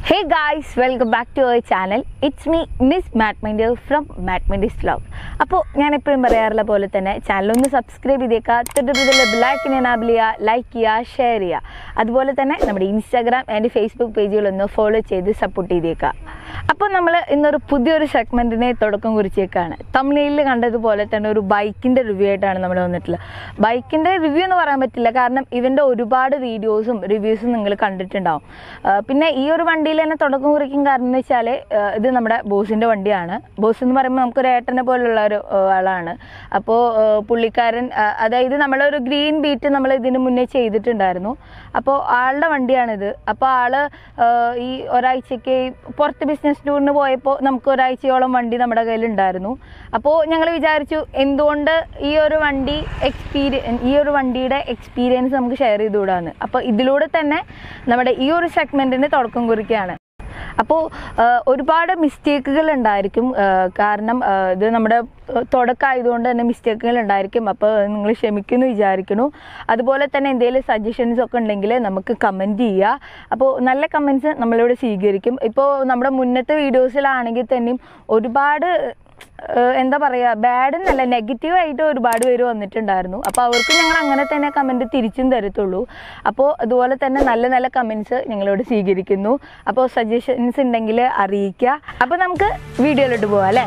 Hey guys welcome back to our channel it's me miss Matmind from മാറ്റ്മൈൻഡീസ് vlog അപ്പോൾ ഞാൻ എപ്പോഴും പറയാറുള്ള പോലെ തന്നെ ചാനൽ ഒന്ന് സബ്സ്ക്രൈബ് ചെയ്തേക്കുക തൊട്ടടുത്തുള്ള ബെല്ലൈക്കൻ എനാബിൾ ചെയ്യുക ലൈക്ക് ചെയ്യുക ഷെയർ ചെയ്യുക അതുപോലെ തന്നെ നമ്മുടെ ഇൻസ്റ്റാഗ്രാം ആൻഡ് ഫേസ്ബുക്ക് പേജുകളൊന്ന് ഫോളോ ചെയ്ത് സപ്പോർട്ട് ചെയ്തേക്കുക അപ്പോൾ നമ്മൾ ഇന്നൊരു പുതിയൊരു സെഗ്മെൻറ്റിനെ തുടക്കം കുറിച്ചേക്കാണ് തമിഴിൽ കണ്ടതുപോലെ തന്നെ ഒരു ബൈക്കിൻ്റെ റിവ്യൂ ആയിട്ടാണ് നമ്മൾ വന്നിട്ടുള്ളത് ബൈക്കിൻ്റെ റിവ്യൂ എന്ന് പറയാൻ പറ്റില്ല കാരണം ഇവൻ്റെ ഒരുപാട് വീഡിയോസും റിവ്യൂസും നിങ്ങൾ കണ്ടിട്ടുണ്ടാവും ആ, പിന്നെ ഈ ഒരു വണ്ടിയിൽ തന്നെ തുടക്കം കുറിക്കും കാരണം എന്ന് വെച്ചാൽ ഇത് നമ്മുടെ ബോസിൻ്റെ വണ്ടിയാണ് ബോസ് എന്ന് പറയുമ്പോൾ നമുക്കൊരു ഏട്ടനെ പോലുള്ള ഒരു ആ, ആളാണ് അപ്പോൾ ആ, പുള്ളിക്കാരൻ ആ, അതായത് നമ്മളൊരു ഗ്രീൻ ബീറ്റ് നമ്മൾ ഇതിന് മുന്നേ ചെയ്തിട്ടുണ്ടായിരുന്നു അപ്പോൾ ആളുടെ വണ്ടിയാണിത് അപ്പോൾ ആള് ആ, ഈ ഒരാഴ്ചയ്ക്ക് ഈ പുറത്ത് ബിസിനസ് ടൂറിന് പോയപ്പോൾ നമുക്ക് ഒരാഴ്ചയോളം വണ്ടി നമ്മുടെ കയ്യിലുണ്ടായിരുന്നു അപ്പോൾ ഞങ്ങൾ വിചാരിച്ചു എന്തുകൊണ്ട് ഈ ഒരു വണ്ടി എക്സ്പീരിയൻ ഈ ഒരു വണ്ടിയുടെ എക്സ്പീരിയൻസ് നമുക്ക് ഷെയർ ചെയ്തുകൂടാന്ന് അപ്പോൾ ഇതിലൂടെ തന്നെ നമ്മുടെ ഈ ഒരു സെഗ്മെൻറ്റിന് തുടക്കം കുറിക്കുകയാണ് അപ്പോൾ ഒരുപാട് മിസ്റ്റേക്കുകൾ ഉണ്ടായിരിക്കും ആ, കാരണം ആ, ഇത് നമ്മുടെ തുടക്കമായതുകൊണ്ട് തന്നെ മിസ്റ്റേക്കുകൾ ഉണ്ടായിരിക്കും അപ്പോൾ നിങ്ങൾ ക്ഷമിക്കുന്നു വിചാരിക്കുന്നു അതുപോലെ തന്നെ എന്തെങ്കിലും സജഷൻസ് ഒക്കെ ഉണ്ടെങ്കിൽ നമുക്ക് കമൻറ്റ് ചെയ്യുക അപ്പോൾ നല്ല കമൻറ്റ്സ് നമ്മളിവിടെ സ്വീകരിക്കും ഇപ്പോൾ നമ്മുടെ മുന്നത്തെ വീഡിയോസിലാണെങ്കിൽ തന്നെയും ഒരുപാട് ഏഹ് എന്താ പറയുക ബാഡ് എന്നല്ല നെഗറ്റീവ് ആയിട്ട് ഒരുപാട് പേര് വന്നിട്ടുണ്ടായിരുന്നു അപ്പോൾ അവർക്ക് ഞങ്ങൾ അങ്ങനെ തന്നെ കമൻറ്റ് തിരിച്ചും തരത്തുള്ളൂ അപ്പോൾ അതുപോലെ തന്നെ നല്ല നല്ല കമൻറ്റ്സ് ഞങ്ങളോട് സ്വീകരിക്കുന്നു അപ്പോൾ സജഷൻസ് ഉണ്ടെങ്കിൽ അറിയിക്കുക അപ്പോൾ നമുക്ക് വീഡിയോയിലോട്ട് പോവാം അല്ലേ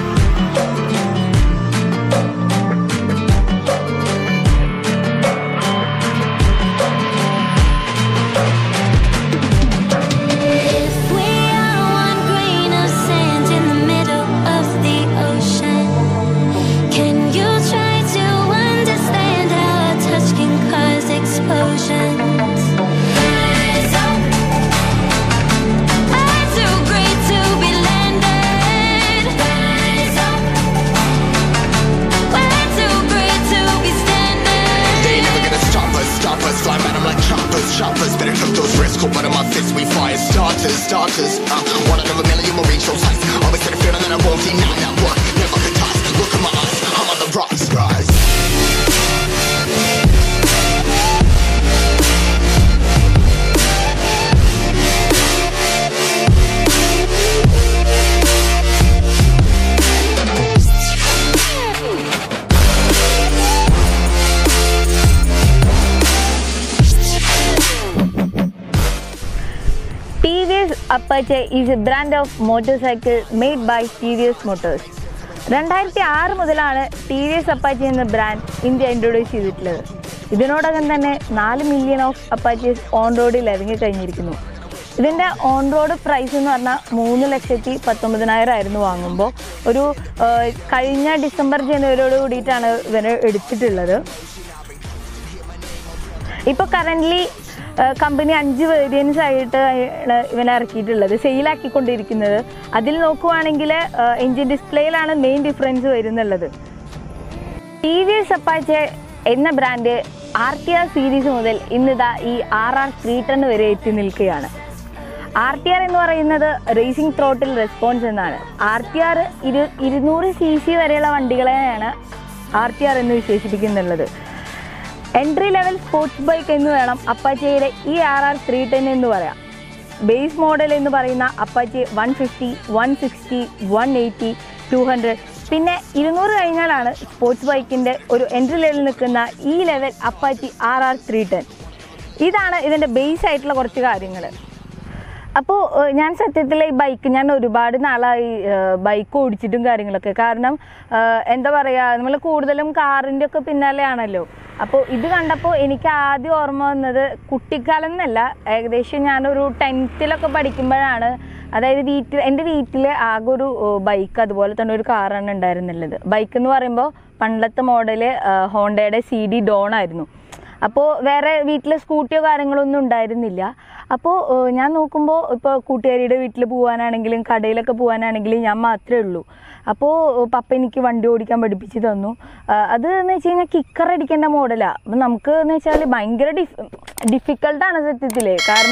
If we are one grain of sand in the middle of the ocean, can you try to understand how a touch can cause explosions? Rise up. I'm too great to be landed. Rise up. We're too great to be standing. They ain't never gonna stop us, stop us. Fly at 'em like choppers, choppers. Better cook those risks. Cool, one of my fists, we fire starters, starters. Uh, one out of a million will reach those heights. Always got a feeling that I won't deny that work. Never could toss. Look at my eyes, I'm on the rocks, rise. T V S Apache is a brand of motorcycle made by T V S motors രണ്ടായിരത്തി ആറ് മുതലാണ് T V S Apache എന്ന brand India introduce ചെയ്തിട്ടുള്ളത് ഇതിനോടകം തന്നെ നാല് million of അപ്പാച്ചീസ് on റോഡിൽ ഇറങ്ങി കഴിഞ്ഞിരിക്കുന്നു ഇതിൻ്റെ ഓൺ റോഡ് പ്രൈസ് എന്ന് പറഞ്ഞാൽ മൂന്ന് ലക്ഷത്തി പത്തൊമ്പതിനായിരം ആയിരുന്നു വാങ്ങുമ്പോൾ ഒരു ആ, കഴിഞ്ഞ ഡിസംബർ ജനുവരിയോട് കൂടിയിട്ടാണ് ഇവന് എടുത്തിട്ടുള്ളത് ഇപ്പോൾ കറൻ്റ്ലി കമ്പനി അഞ്ച് വേരിയൻസ് ആയിട്ട് ആണ് ഇവനെ ഇറക്കിയിട്ടുള്ളത് സെയിലാക്കിക്കൊണ്ടിരിക്കുന്നത് അതിൽ നോക്കുവാണെങ്കിൽ എൻജിൻ ഡിസ്പ്ലേയിലാണ് മെയിൻ ഡിഫറൻസ് വരുന്നുള്ളത് ടി വി എസ് അപ്പാച്ചെ എന്ന brand R T R series മുതൽ ഇന്നിതാ ഈ ആർ ആർ ത്രീ ടെൻ വരെ എത്തി നിൽക്കുകയാണ് ആർ ടി ആർ എന്ന് പറയുന്നത് റേസിംഗ് ത്രോട്ടിൽ റെസ്പോൺസ് എന്നാണ് ആർ ടി ആർ ഇരു ഇരുന്നൂറ് സി സി വരെയുള്ള വണ്ടികളെയാണ് ആർ ടി ആർ എന്ന് വിശേഷിപ്പിക്കുന്നുള്ളത് എൻട്രി ലെവൽ സ്പോർട്സ് ബൈക്ക് എന്ന് വേണം അപ്പാച്ചയുടെ ഈ ആർ ആർ ത്രീ ടെൻ എന്ന് പറയാം ബേസ് മോഡൽ എന്ന് പറയുന്ന Apache one fifty one sixty one eighty two hundred പിന്നെ ഇരുന്നൂറ് കഴിഞ്ഞാലാണ് സ്പോർട്സ് ബൈക്കിൻ്റെ ഒരു എൻട്രി ലെവലിൽ നിൽക്കുന്ന ഈ level Apache R R three ten ഇതാണ് ഇതിൻ്റെ ബേസ് ആയിട്ടുള്ള കുറച്ച് കാര്യങ്ങൾ അപ്പോൾ ഏഹ്, ഞാൻ സത്യത്തിൽ ഈ ബൈക്ക് ഞാൻ ഒരുപാട് നാളായി ബൈക്ക് ഓടിച്ചിട്ടും കാര്യങ്ങളൊക്കെ കാരണം ഏഹ്, എന്താ പറയുക നമ്മൾ കൂടുതലും കാറിൻ്റെ ഒക്കെ പിന്നാലെയാണല്ലോ അപ്പോൾ ഇത് കണ്ടപ്പോൾ എനിക്ക് ആദ്യം ഓർമ്മ വന്നത് കുട്ടിക്കാലം എന്നല്ല ഏകദേശം ഞാനൊരു ടെൻത്തിലൊക്കെ പഠിക്കുമ്പോഴാണ് അതായത് വീട്ടിൽ എൻ്റെ വീട്ടിൽ ആകെ ഒരു ബൈക്ക് അതുപോലെ തന്നെ ഒരു കാറാണ് ഉണ്ടായിരുന്നുള്ളത് ബൈക്ക് എന്ന് പറയുമ്പോൾ പണ്ടത്തെ മോഡല് ഹോണ്ടയുടെ സി ഡി ഡോൺ ആയിരുന്നു അപ്പോൾ വേറെ വീട്ടിൽ സ്കൂട്ടിയോ കാര്യങ്ങളോ ഒന്നും ഉണ്ടായിരുന്നില്ല അപ്പോൾ ഏഹ്, ഞാൻ നോക്കുമ്പോൾ ഇപ്പോൾ കൂട്ടുകാരിയുടെ വീട്ടിൽ പോകാനാണെങ്കിലും കടയിലൊക്കെ പോകാനാണെങ്കിലും ഞാൻ മാത്രമേ ഉള്ളൂ അപ്പോൾ പപ്പ എനിക്ക് വണ്ടി ഓടിക്കാൻ പഠിപ്പിച്ച് തന്നു ആ, അത് എന്ന് വെച്ച് കഴിഞ്ഞാൽ കിക്കർ അടിക്കേണ്ട മോഡലാണ് അപ്പം നമുക്ക് എന്ന് വെച്ചാൽ ഭയങ്കര ഡിഫ് ഡിഫിക്കൽട്ടാണ് സത്യത്തിൽ കാരണം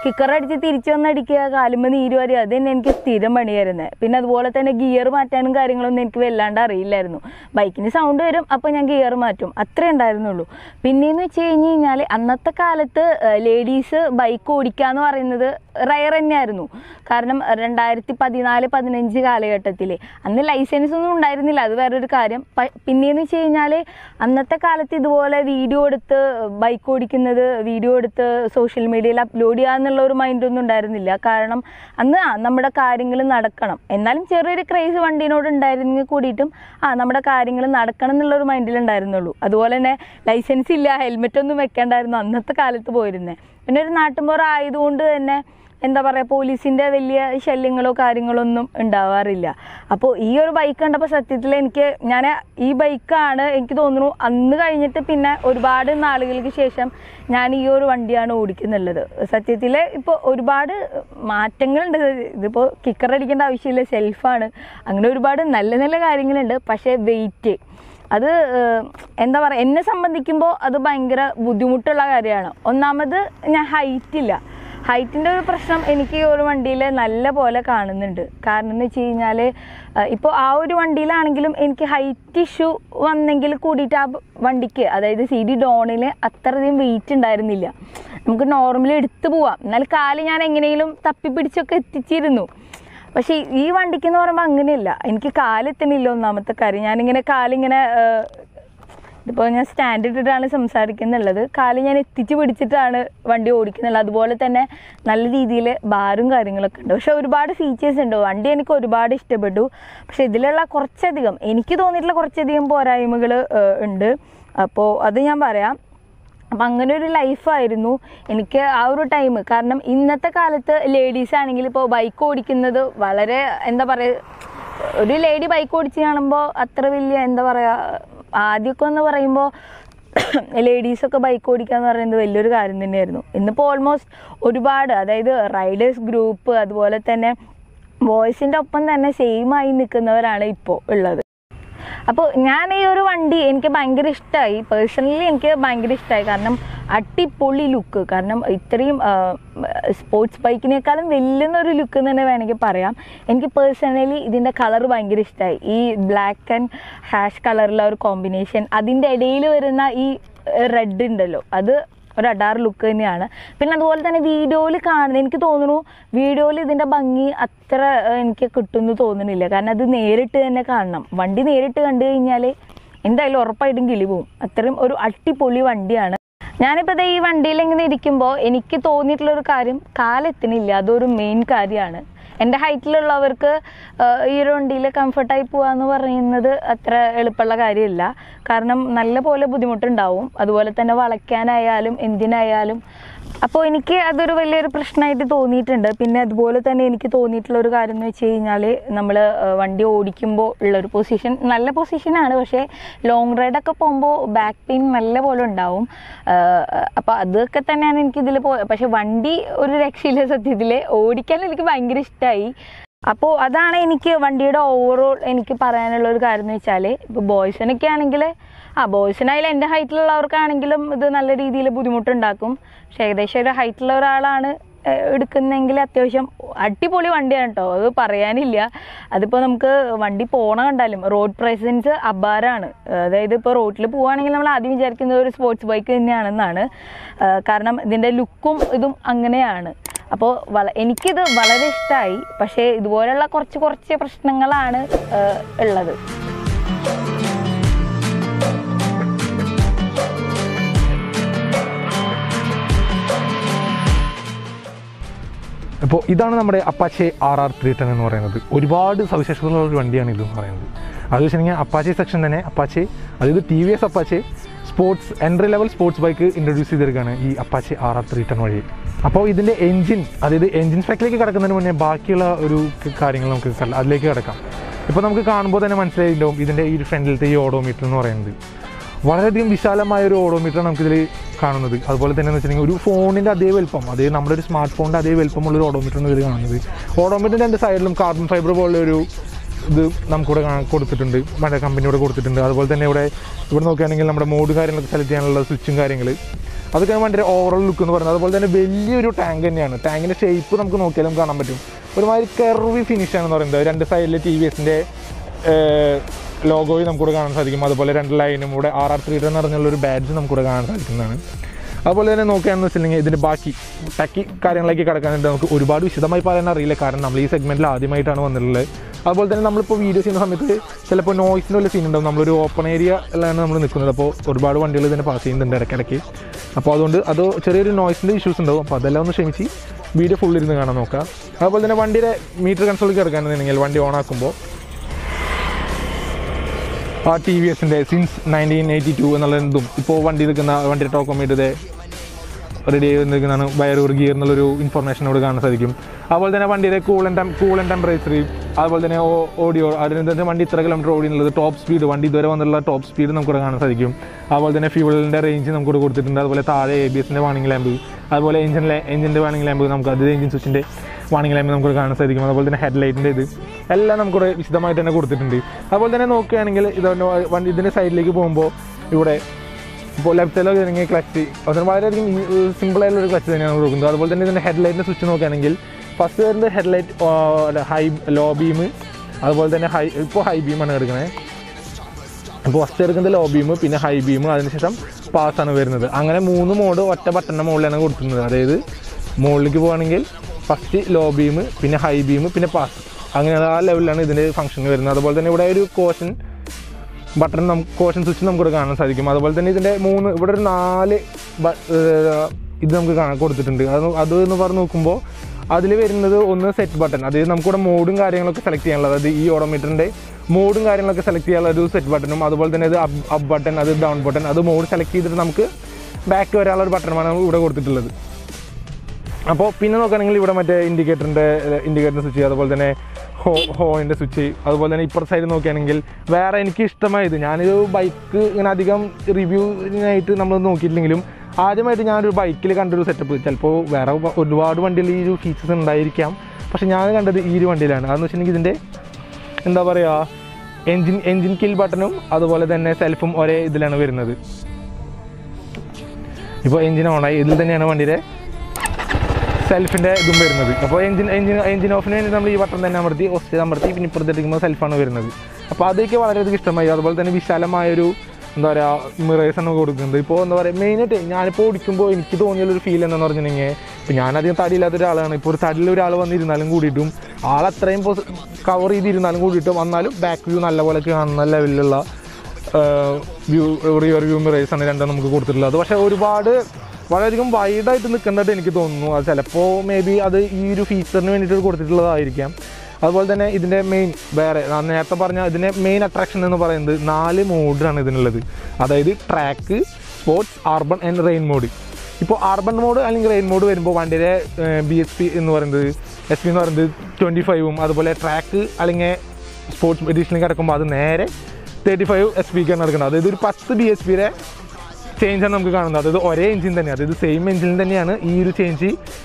കിക്കറടിച്ച് തിരിച്ചു വന്നടിക്കുക കാലുമ്പോൾ നീര് വരിക അത് തന്നെ എനിക്ക് സ്ഥിരം പണിയായിരുന്നത് പിന്നെ അതുപോലെ തന്നെ ഗിയർ മാറ്റാനും കാര്യങ്ങളൊന്നും എനിക്ക് വല്ലാണ്ട് അറിയില്ലായിരുന്നു ബൈക്കിന് സൗണ്ട് വരും അപ്പോൾ ഞാൻ ഗിയർ മാറ്റും അത്രേ ഉണ്ടായിരുന്നുള്ളൂ പിന്നെയെന്ന് വെച്ച് കഴിഞ്ഞ് കഴിഞ്ഞാൽ അന്നത്തെ കാലത്ത് ലേഡീസ് ബൈക്ക് ഓടിക്കുക എന്ന് പറയുന്നത് റയർ തന്നെയായിരുന്നു കാരണം രണ്ടായിരത്തി പതിനാല് പതിനഞ്ച് കാലഘട്ടത്തിൽ അന്ന് ലൈസൻസ് ഒന്നും ഉണ്ടായിരുന്നില്ല അത് വേറൊരു കാര്യം പ- പിന്നെയെന്ന് വെച്ച് കഴിഞ്ഞാൽ അന്നത്തെ കാലത്ത് ഇതുപോലെ വീഡിയോ എടുത്ത് ബൈക്ക് ഓടിക്കുന്നത് വീഡിയോ എടുത്ത് സോഷ്യൽ മീഡിയയിൽ അപ്ലോഡ് ചെയ്യുക എന്നുള്ള ഒരു മൈൻഡൊന്നും ഉണ്ടായിരുന്നില്ല കാരണം അന്ന് ആ നമ്മുടെ കാര്യങ്ങൾ നടക്കണം എന്നാലും ചെറിയൊരു ക്രേസ് വണ്ടീനോട് ഉണ്ടായിരുന്നെങ്കിൽ കൂടിയിട്ടും ആ നമ്മുടെ കാര്യങ്ങൾ നടക്കണം എന്നുള്ളൊരു മൈൻഡിലുണ്ടായിരുന്നുള്ളൂ അതുപോലെ തന്നെ ലൈസൻസ് ഇല്ല ഹെൽമെറ്റ് ഒന്നും വെക്കേണ്ടായിരുന്നു അന്നത്തെ കാലത്ത് പോയിരുന്നത് പിന്നെ ഒരു നാട്ടുമ്പുറം ആയതുകൊണ്ട് തന്നെ എന്താ പറയുക പോലീസിൻ്റെ വലിയ ശല്യങ്ങളോ കാര്യങ്ങളോ ഒന്നും ഉണ്ടാവാറില്ല അപ്പോൾ ഈ ഒരു ബൈക്ക് കണ്ടപ്പോൾ സത്യത്തിൽ എനിക്ക് ഞാൻ ഈ ബൈക്കാണ് എനിക്ക് തോന്നുന്നു അന്ന് കഴിഞ്ഞിട്ട് പിന്നെ ഒരുപാട് നാളുകൾക്ക് ശേഷം ഞാൻ ഈ ഒരു വണ്ടിയാണ് ഓടിക്കുന്നുള്ളത് സത്യത്തിൽ ഇപ്പോൾ ഒരുപാട് മാറ്റങ്ങളുണ്ട് ഇതിപ്പോൾ കിക്കർ അടിക്കേണ്ട ആവശ്യമില്ല സെൽഫാണ് അങ്ങനെ ഒരുപാട് നല്ല നല്ല കാര്യങ്ങളുണ്ട് പക്ഷേ വെയിറ്റ് അത് ഏഹ്, എന്താ പറയുക എന്നെ സംബന്ധിക്കുമ്പോൾ അത് ഭയങ്കര ബുദ്ധിമുട്ടുള്ള കാര്യമാണ് ഒന്നാമത് ഞാൻ ഹൈറ്റ് ഇല്ല ഹൈറ്റിൻ്റെ ഒരു പ്രശ്നം എനിക്ക് ഈ ഒരു വണ്ടിയിൽ നല്ല പോലെ കാണുന്നുണ്ട് കാരണം എന്ന് വെച്ച് കഴിഞ്ഞാൽ ഇപ്പോൾ ആ ഒരു വണ്ടിയിലാണെങ്കിലും എനിക്ക് ഹൈറ്റ് ഇഷ്യൂ വന്നെങ്കിൽ കൂടിയിട്ട് ആ വണ്ടിക്ക് അതായത് സി ഡി ഡോണിൽ അത്രയധികം വെയിറ്റ് ഉണ്ടായിരുന്നില്ല നമുക്ക് നോർമലി എടുത്തു പോവാം എന്നാൽ കാല് ഞാൻ എങ്ങനെയെങ്കിലും തപ്പിപ്പിടിച്ചൊക്കെ എത്തിച്ചിരുന്നു പക്ഷേ ഈ വണ്ടിക്ക് എന്ന് പറയുമ്പോൾ അങ്ങനെയല്ല എനിക്ക് കാലെത്തണില്ല ഒന്നാമത്തെ കാര്യം ഞാനിങ്ങനെ കാലിങ്ങനെ ഏഹ്, ഇതിപ്പോൾ ഞാൻ സ്റ്റാൻഡ് ഇട്ടിട്ടാണ് സംസാരിക്കുന്നുള്ളത് കാല് ഞാൻ എത്തിച്ച് പിടിച്ചിട്ടാണ് വണ്ടി ഓടിക്കുന്നുള്ളത് അതുപോലെ തന്നെ നല്ല രീതിയിൽ ബാരും കാര്യങ്ങളൊക്കെ ഉണ്ട് പക്ഷെ ഒരുപാട് ഫീച്ചേഴ്സ് ഉണ്ട് വണ്ടി എനിക്ക് ഒരുപാട് ഇഷ്ടപ്പെട്ടു പക്ഷെ ഇതിലുള്ള കുറച്ചധികം എനിക്ക് തോന്നിയിട്ടുള്ള കുറച്ചധികം പോരായ്മകൾ ഉണ്ട് അപ്പോൾ അത് ഞാൻ പറയാം അപ്പം അങ്ങനെ ഒരു ലൈഫായിരുന്നു എനിക്ക് ആ ഒരു ടൈം കാരണം ഇന്നത്തെ കാലത്ത് ലേഡീസ് ആണെങ്കിൽ ഇപ്പോൾ ബൈക്ക് ഓടിക്കുന്നത് വളരെ എന്താ പറയുക ഒരു ലേഡി ബൈക്ക് ഓടിച്ച് കാണുമ്പോൾ അത്ര വലിയ എന്താ പറയുക ആദ്യമൊക്കെ എന്ന് പറയുമ്പോൾ ലേഡീസൊക്കെ ബൈക്ക് ഓടിക്കുക എന്ന് പറയുന്നത് വലിയൊരു കാര്യം തന്നെയായിരുന്നു ഇന്നിപ്പോൾ ഓൾമോസ്റ്റ് ഒരുപാട് അതായത് റൈഡേഴ്സ് ഗ്രൂപ്പ് അതുപോലെ തന്നെ ബോയ്സിൻ്റെ ഒപ്പം തന്നെ സെയിം ആയി നിൽക്കുന്നവരാണ് ഇപ്പോൾ ഉള്ളത് അപ്പോൾ ഞാൻ ഈ ഒരു വണ്ടി എനിക്ക് ഭയങ്കര ഇഷ്ടമായി പേഴ്സണലി എനിക്ക് ഭയങ്കര ഇഷ്ടമായി കാരണം അടിപൊളി ലുക്ക് കാരണം ഇത്രയും സ്പോർട്സ് ബൈക്കിനേക്കാളും വെല്ലുന്നൊരു ലുക്ക് എന്ന് തന്നെ വേണമെങ്കിൽ പറയാം എനിക്ക് പേഴ്സണലി ഇതിൻ്റെ കളർ ഭയങ്കര ഇഷ്ടമായി ഈ ബ്ലാക്ക് ആൻഡ് ഹാഷ് കളറിലുള്ള ഒരു കോമ്പിനേഷൻ അതിൻ്റെ ഇടയിൽ വരുന്ന ഈ റെഡ് ഉണ്ടല്ലോ അത് ഒരു അഡാർ ലുക്ക് തന്നെയാണ് പിന്നെ അതുപോലെ തന്നെ വീഡിയോയിൽ കാണുന്നത് എനിക്ക് തോന്നുന്നു വീഡിയോയിൽ ഇതിൻ്റെ ഭംഗി അത്ര ഏഹ്, എനിക്ക് കിട്ടുമെന്ന് തോന്നുന്നില്ല കാരണം അത് നേരിട്ട് തന്നെ കാണണം വണ്ടി നേരിട്ട് കണ്ടു കഴിഞ്ഞാൽ എന്തായാലും ഉറപ്പായിട്ടും കിളി പോവും അത്രയും ഒരു അടിപൊളി വണ്ടിയാണ് ഞാനിപ്പോൾ ദേ ഈ വണ്ടിയിൽ ഇങ്ങനെ ഇരിക്കുമ്പോൾ എനിക്ക് തോന്നിയിട്ടുള്ള ഒരു കാര്യം കാലെത്തണില്ല അതൊരു മെയിൻ കാര്യമാണ് എൻ്റെ ഹൈറ്റിലുള്ളവർക്ക് ആഹ്, ഈ ഒരു വണ്ടിയിൽ കംഫർട്ടായി പോകാന്ന് പറയുന്നത് അത്ര എളുപ്പമുള്ള കാര്യമില്ല കാരണം നല്ല പോലെ ബുദ്ധിമുട്ടുണ്ടാവും അതുപോലെ തന്നെ വളയ്ക്കാനായാലും എന്തിനായാലും അപ്പോൾ എനിക്ക് അതൊരു വലിയൊരു പ്രശ്നമായിട്ട് തോന്നിയിട്ടുണ്ട് പിന്നെ അതുപോലെ തന്നെ എനിക്ക് തോന്നിയിട്ടുള്ള ഒരു കാര്യം എന്ന് വെച്ച് കഴിഞ്ഞാൽ നമ്മൾ വണ്ടി ഓടിക്കുമ്പോൾ ഉള്ളൊരു പൊസിഷൻ നല്ല പൊസിഷനാണ് പക്ഷേ ലോങ് റൈഡൊക്കെ പോകുമ്പോൾ ബാക്ക് പെയിൻ നല്ല പോലെ ഉണ്ടാവും അപ്പോൾ അതൊക്കെ തന്നെയാണ് എനിക്കിതിൽ പോ പക്ഷേ വണ്ടി ഒരു രക്ഷയില്ല സത്യത്തിൽ ഓടിക്കാൻ എനിക്ക് ഭയങ്കര ഇഷ്ടമായി അപ്പോൾ അതാണ് എനിക്ക് വണ്ടിയുടെ ഓവറോൾ എനിക്ക് പറയാനുള്ള ഒരു കാര്യം എന്ന് വെച്ചാൽ ഇപ്പോൾ ബോയ്സിനൊക്കെ ആണെങ്കിൽ ആ ബോയ്സിനായാലും എൻ്റെ ഹൈറ്റിലുള്ളവർക്കാണെങ്കിലും ഇത് നല്ല രീതിയിൽ ബുദ്ധിമുട്ടുണ്ടാക്കും പക്ഷേ ഏകദേശം ഒരു ഹൈറ്റുള്ള ഒരാളാണ് ഏഹ്, എടുക്കുന്നെങ്കിൽ അത്യാവശ്യം അടിപൊളി വണ്ടിയാണ് കേട്ടോ അത് പറയാനില്ല അതിപ്പോൾ നമുക്ക് വണ്ടി പോണ കണ്ടാലും റോഡ് പ്രസൻസ് അപാരാണ് അതായത് ഇപ്പോൾ റോഡിൽ പോവുകയാണെങ്കിൽ നമ്മൾ ആദ്യം വിചാരിക്കുന്നത് ഒരു സ്പോർട്സ് ബൈക്ക് തന്നെയാണെന്നാണ് ഏഹ്, കാരണം ഇതിൻ്റെ ലുക്കും ഇതും അങ്ങനെയാണ് അപ്പോൾ വള എനിക്കിത് വളരെ ഇഷ്ടമായി പക്ഷേ ഇതുപോലെയുള്ള കുറച്ച് കുറച്ച് പ്രശ്നങ്ങളാണ് ഏഹ്, ഉള്ളത് അപ്പോൾ ഇതാണ് നമ്മുടെ Apache R R three ten എന്ന് പറയുന്നത് ഒരുപാട് സവിശേഷതകളുള്ള ഒരു വണ്ടിയാണ് ഇത് എന്ന് പറയുന്നത് അത് വെച്ചിട്ടുണ്ടെങ്കിൽ അപ്പാച്ചെ സെക്ഷൻ തന്നെ അപ്പാച്ചെ അതായത് T V S Apache sports entry level sports bike introduce ചെയ്തിരിക്കുകയാണ് ഈ Apache R R three ten വഴി അപ്പോൾ ഇതിൻ്റെ എൻജിൻ അതായത് എൻജിൻ സ്പെക്കിലേക്ക് കിടക്കുന്നതിന് മുന്നേ ബാക്കിയുള്ള ഒരു ക- കാര്യങ്ങൾ നമുക്ക് കല്ല- അതിലേക്ക് കിടക്കാം ഇപ്പോൾ നമുക്ക് കാണുമ്പോൾ തന്നെ മനസ്സിലായിട്ടുണ്ടാവും ഇതിൻ്റെ ഈ ഫ്രണ്ടിലത്തെ ഈ ഓഡോമീറ്റർ എന്ന് പറയുന്നത് വളരെയധികം വിശാലമായ ഒരു ഓഡോമീറ്റർ നമുക്കിതിൽ കാണുന്നത് അതുപോലെ തന്നെ എന്ന് വെച്ചിട്ടുണ്ടെങ്കിൽ ഒരു ഫോണിൻ്റെ അതേ വലുപ്പം അതേ നമ്മുടെ ഒരു സ്മാർട്ട് ഫോണിൻ്റെ അതേ വലുപ്പമുള്ള ഒരു ഓഡോമീറ്ററാണ് ഇതിൽ കാണുന്നത് ഓഡോമീറ്ററിൻ്റെ രണ്ട് സൈഡിലും കാർബൺ ഫൈബർ പോലുള്ള ഒരു ഇത് നമുക്കിവിടെ കാണാൻ കൊടുത്തിട്ടുണ്ട് മറ്റേ കമ്പനി ഇവിടെ കൊടുത്തിട്ടുണ്ട് അതുപോലെ തന്നെ ഇവിടെ ഇവിടെ നോക്കുകയാണെങ്കിൽ നമ്മുടെ മോഡ് കാര്യങ്ങളൊക്കെ സെലക്ട് ചെയ്യാനുള്ള സ്വിച്ചും കാര്യങ്ങൾ അതൊക്കെയാണ് വണ്ടിയുടെ ഓവറോൾ ലുക്ക് എന്ന് പറയുന്നത് അതുപോലെ തന്നെ വലിയൊരു ടാങ്ക് തന്നെയാണ് ടാങ്കിൻ്റെ ഷേപ്പ് നമുക്ക് നോക്കിയാലും കാണാൻ പറ്റും ഒരുമാതിരി കെർവി ഫിനിഷ് ആണെന്ന് പറയുന്നത് രണ്ട് സൈഡിൽ ടി വി എസിൻ്റെ ലോഗോയും നമുക്കിവിടെ കാണാൻ സാധിക്കും അതുപോലെ രണ്ട് ലൈനും ഇവിടെ ആർ ആർ ത്രീ എന്ന് പറഞ്ഞുള്ള ഒരു ബാഡ്ജ് നമുക്കിവിടെ കാണാൻ സാധിക്കുന്നതാണ് അതുപോലെ തന്നെ നോക്കുകയാണെന്ന് വെച്ചിട്ടുണ്ടെങ്കിൽ ഇതിൻ്റെ ബാക്കി ടെക്കി കാര്യങ്ങളിലേക്ക് കിടക്കാനായിട്ട് നമുക്ക് ഒരുപാട് വിശദമായി പറയാൻ അറിയില്ല കാരണം നമ്മൾ ഈ സെഗ്മെൻറ്റിൽ ആദ്യമായിട്ടാണ് വന്നിട്ടുള്ളത് അതുപോലെ തന്നെ നമ്മളിപ്പോൾ വീഡിയോ ചെയ്യുന്ന സമയത്ത് ചിലപ്പോൾ നോയ്സിൻ്റെ വല്ല സീൻ ഉണ്ടാവും നമ്മളൊരു ഓപ്പൺ ഏരിയയിലാണ് നമ്മൾ നിൽക്കുന്നത് അപ്പോൾ ഒരുപാട് വണ്ടികൾ ഇതിനെ പാസ് ചെയ്യുന്നുണ്ട് ഇടയ്ക്കിടയ്ക്ക് അപ്പോൾ അതുകൊണ്ട് അത് ചെറിയൊരു നോയ്സിൻ്റെ ഇഷ്യൂസ് ഉണ്ടാവും അപ്പോൾ അതെല്ലാം ഒന്ന് ക്ഷമിച്ച് വീഡിയോ ഫുൾ ഇരുന്ന് കാണാൻ നോക്കാം അതുപോലെ തന്നെ വണ്ടിയുടെ മീറ്റർ കൺസോളിൽ കിടക്കാനുണ്ടെങ്കിൽ വണ്ടി ഓൺ ആക്കുമ്പോൾ ആ ടി വി എസിൻ്റെ സിൻസ് നയൻറ്റീൻ എയ്റ്റി ടു എന്നുള്ളതും ഇപ്പോൾ വണ്ടി നിൽക്കുന്ന വണ്ടിയുടെ ടോക്കോമീറ്റർ റെഡി ആയി നിൽക്കുന്നതാണ് വയറൂർ ഗിയർ എന്നുള്ളൊരു ഇൻഫർമേഷൻ ഇവിടെ കാണാൻ സാധിക്കും അതുപോലെ തന്നെ വണ്ടിയുടെ കൂളൻ ടെം കൂളൻ ടെമ്പറേച്ചർ അതുപോലെ തന്നെ ഓഡിയോ അതിന് വണ്ടി ഇത്ര കിലോമീറ്റർ ഓടിയുള്ളത് ടോപ്പ് സ്പീഡ് വണ്ടി ഇതുവരെ വന്നിട്ടുള്ള ടോപ്പ് സ്പീഡ് നമുക്കിവിടെ കാണാൻ സാധിക്കും അതുപോലെ തന്നെ ഫ്യൂവലിൻ്റെ റേഞ്ച് നമുക്കിവിടെ കൊടുത്തിട്ടുണ്ട് അതുപോലെ താഴെ എ ബി എസിൻ്റെ വാണിംഗ് ലാമ്പ് അതുപോലെ എഞ്ചിനിലെ എഞ്ചിൻ്റെ വാണിംഗ് ലാമ്പ് നമുക്ക് അത് എഞ്ചിൻ സ്വിച്ചിൻ്റെ വാണിംഗ് ലാമ്പ് നമുക്ക് കാണാൻ സാധിക്കും അതുപോലെ തന്നെ ഹെഡ്ലൈറ്റിൻ്റെ ഇത് എല്ലാം നമുക്കിവിടെ വിശദമായിട്ട് തന്നെ കൊടുത്തിട്ടുണ്ട് അതുപോലെ തന്നെ നോക്കുകയാണെങ്കിൽ ഇതുകൊണ്ട് വണ്ടി ഇതിൻ്റെ സൈഡിലേക്ക് പോകുമ്പോൾ ഇവിടെ ഇപ്പോൾ ലെഫ്റ്റ് സൈഡിലൊക്കെ ഇറങ്ങിയ ക്ലച്ച് അതിന് വളരെയധികം സിമ്പിൾ ആയിട്ടുള്ള ഒരു ക്ലച്ച് തന്നെയാണ് കൊടുക്കുന്നത് അതുപോലെ തന്നെ ഇതിൻ്റെ ഹെഡ്ലൈറ്റിൻ്റെ സ്വിച്ച് നോക്കുകയാണെങ്കിൽ ഫസ്റ്റ് വരുന്നത് ഹെഡ്ലൈറ്റ് ഹൈ ലോ ബീം അതുപോലെ തന്നെ ഹൈ ഇപ്പോൾ ഹൈ ബീമാണ് എടുക്കുന്നത് അപ്പോൾ ഫസ്റ്റ് എടുക്കുന്നത് ലോ ബീം പിന്നെ ഹൈ ബീം അതിനുശേഷം പാസ്സാണ് വരുന്നത് അങ്ങനെ മൂന്ന് മോഡ് ഒറ്റ ബട്ടൻ്റെ മുകളിലാണ് കൊടുക്കുന്നത് അതായത് മുകളിലേക്ക് പോകുകയാണെങ്കിൽ ഫസ്റ്റ് ലോ ബീം പിന്നെ ഹൈ ബീം പിന്നെ പാസ് അങ്ങനെ ആ ലെവലിലാണ് ഇതിൻ്റെ ഫംഗ്ഷൻ വരുന്നത് അതുപോലെ തന്നെ ഇവിടെ ഒരു കോഷൻ ബട്ടൺ നമുക്ക് കോഷൻ സ്വിച്ച് നമുക്കിവിടെ കാണാൻ സാധിക്കും അതുപോലെ തന്നെ ഇതിൻ്റെ മൂന്ന് ഇവിടെ ഒരു നാല് ബ- ഏർ ഇത് നമുക്ക് കാണാൻ കൊടുത്തിട്ടുണ്ട് അത് അത് എന്ന് പറഞ്ഞ് നോക്കുമ്പോൾ അതിൽ വരുന്നത് ഒന്ന് സെറ്റ് ബട്ടൺ അതായത് നമുക്കിവിടെ മോഡും കാര്യങ്ങളൊക്കെ സെലക്ട് ചെയ്യാനുള്ളത് അതായത് ഈ ഓഡോമീറ്ററിൻ്റെ മോഡും കാര്യങ്ങളൊക്കെ സെലക്ട് ചെയ്യാനുള്ള ഒരു സെറ്റ് ബട്ടണും അതുപോലെ തന്നെ ഇത് അപ്പ് അപ്പ് ബട്ടൺ അത് ഡൗൺ ബട്ടൺ അത് മോഡ് സെലക്ട് ചെയ്തിട്ട് നമുക്ക് ബാക്ക് വരാനുള്ള ഒരു ബട്ടണുമാണ് ഇവിടെ കൊടുത്തിട്ടുള്ളത് അപ്പോൾ പിന്നെ നോക്കുകയാണെങ്കിൽ ഇവിടെ മറ്റേ ഇൻഡിക്കേറ്ററിൻ്റെ ഇൻഡിക്കേറ്ററിൻ്റെ സ്വിച്ച് അതുപോലെ തന്നെ ഹോ ഹോയിൻ്റെ സ്വിച്ച് അതുപോലെ തന്നെ ഇപ്പുറത്തെ സൈഡ് നോക്കുകയാണെങ്കിൽ വേറെ എനിക്ക് ഇഷ്ടമായത് ഞാനൊരു ബൈക്ക് ഇങ്ങനെ അധികം റിവ്യൂവിനായിട്ട് നമ്മൾ നോക്കിയിട്ടില്ലെങ്കിലും ആദ്യമായിട്ട് ഞാനൊരു ബൈക്കിൽ കണ്ടൊരു സെറ്റപ്പ് ചിലപ്പോൾ വേറെ വ- ഒരുപാട് വണ്ടിയിൽ ഈ ഒരു ഫീച്ചേഴ്സ് ഉണ്ടായിരിക്കാം പക്ഷെ ഞാൻ കണ്ടത് ഈ ഒരു വണ്ടിയിലാണ് അതെന്ന് വെച്ചിട്ടുണ്ടെങ്കിൽ ഇതിൻ്റെ എന്താ പറയുക എൻജിൻ എൻജിൻ കിൽ ബട്ടണും അതുപോലെ തന്നെ സെൽഫും ഒരേ ഇതിലാണ് വരുന്നത് ഇപ്പോൾ എൻജിൻ ഓണായി ഇതിൽ തന്നെയാണ് വണ്ടിയുടെ സെൽഫിൻ്റെ ഇതും വരുന്നത് അപ്പോൾ എഞ്ചിൻ എഞ്ചിൻ എഞ്ചിൻ ഓഫിന് വേണ്ടി നമ്മൾ ഈ ബട്ടൺ തന്നെ അമർത്തി ഓസ്റ്റ് അമർത്തി പിന്നെ ഇപ്പുറത്തെടുക്കുമ്പോൾ സെൽഫാണ് വരുന്നത് അപ്പോൾ അതൊക്കെ വളരെയധികം ഇഷ്ടമായി അതുപോലെ തന്നെ വിശാലമായൊരു എന്താ പറയുക മിറേഴ്സ് ആണ് കൊടുക്കുന്നത് ഇപ്പോൾ എന്താ പറയുക മെയിനായിട്ട് ഞാനിപ്പോൾ ഓടിക്കുമ്പോൾ എനിക്ക് തോന്നിയുള്ളൊരു ഫീൽ എന്താണെന്ന് പറഞ്ഞിട്ടുണ്ടെങ്കിൽ ഇപ്പോൾ ഞാനധികം തടിയില്ലാത്ത ഒരാളാണ് ഇപ്പോൾ ഒരു തടിയിൽ ഒരാൾ വന്നിരുന്നാലും കൂടിയിട്ടും ആൾ അത്രയും കവർ ചെയ്തിരുന്നാലും കൂടിയിട്ടും എന്നാലും ബാക്ക് വ്യൂ നല്ലപോലെ കാണുന്ന ലെവലിലുള്ള വ്യൂ റിയർ വ്യൂ മിറേഴ്സ് ആണ് രണ്ടും നമുക്ക് കൊടുത്തിട്ടുള്ളത് പക്ഷേ ഒരുപാട് വളരെയധികം വൈഡായിട്ട് നിൽക്കേണ്ടതായിട്ട് എനിക്ക് തോന്നുന്നു അത് ചിലപ്പോൾ മേ ബി അത് ഈ ഒരു ഫീച്ചറിന് വേണ്ടിയിട്ട് കൊടുത്തിട്ടുള്ളതായിരിക്കാം അതുപോലെ തന്നെ ഇതിൻ്റെ മെയിൻ വേറെ ഞാൻ നേരത്തെ പറഞ്ഞ ഇതിൻ്റെ മെയിൻ അട്രാക്ഷൻ എന്ന് പറയുന്നത് നാല് മോഡാണ് ഇതിനുള്ളത് അതായത് track sports urban and rain mode ഇപ്പോൾ അർബൺ മോഡ് അല്ലെങ്കിൽ റെയിൻ മോഡ് വരുമ്പോൾ വണ്ടിയുടെ ബി എസ് പി എന്ന് പറയുന്നത് എസ് പി എന്ന് പറയുന്നത് ട്വൻറ്റി ഫൈവും അതുപോലെ ട്രാക്ക് അല്ലെങ്കിൽ സ്പോർട്സ് എഡീഷനിൽ കിടക്കുമ്പോൾ അത് നേരെ തേർട്ടി ഫൈവ് എസ് പിക്കാണ് നടക്കുന്നത് അതായത് ഒരു പത്ത് ബി എസ് പിയുടെ ചേഞ്ചാണ് നമുക്ക് കാണുന്നത് അതായത് ഒരേ എഞ്ചിൻ തന്നെ അതായത് സെയിം എഞ്ചിൻ തന്നെയാണ് ഈ ഒരു change